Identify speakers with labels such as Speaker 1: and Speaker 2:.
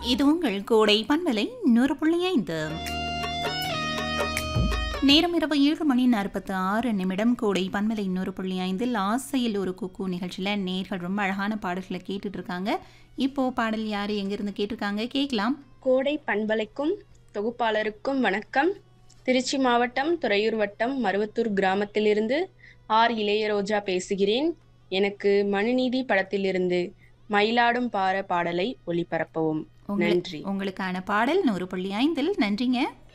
Speaker 1: இது உங்கள் கோடை பண்பலை நூறு புள்ளி ஐந்து நேரம் இரவு ஏழு மணி நாற்பத்தி ஆறு நிமிடம் கோடை பண்பலை நூறு புள்ளி ஐந்தில் ஆசையில் ஒரு குக்கு நிகழ்ச்சியில் நேர்கள் ரொம்ப அழகான பாடல்களை கேட்டுட்டு இருக்காங்க இப்போ பாடல் யார் எங்கிருந்து கேட்டிருக்காங்க கேட்கலாம்
Speaker 2: கோடை பண்பலைக்கும் தொகுப்பாளருக்கும் வணக்கம் திருச்சி மாவட்டம் துறையூர் வட்டம் மருவத்தூர் கிராமத்திலிருந்து ஆர் இளையரோஜா பேசுகிறேன் எனக்கு மனுநீதி படத்திலிருந்து மயிலாடும் பாற பாடலை ஒளிபரப்பவும்
Speaker 1: உங்களுக்கு
Speaker 2: நன்றி
Speaker 1: உங்களுக்கான பாடல் நூறு புள்ளி ஐந்தில் நன்றிங்க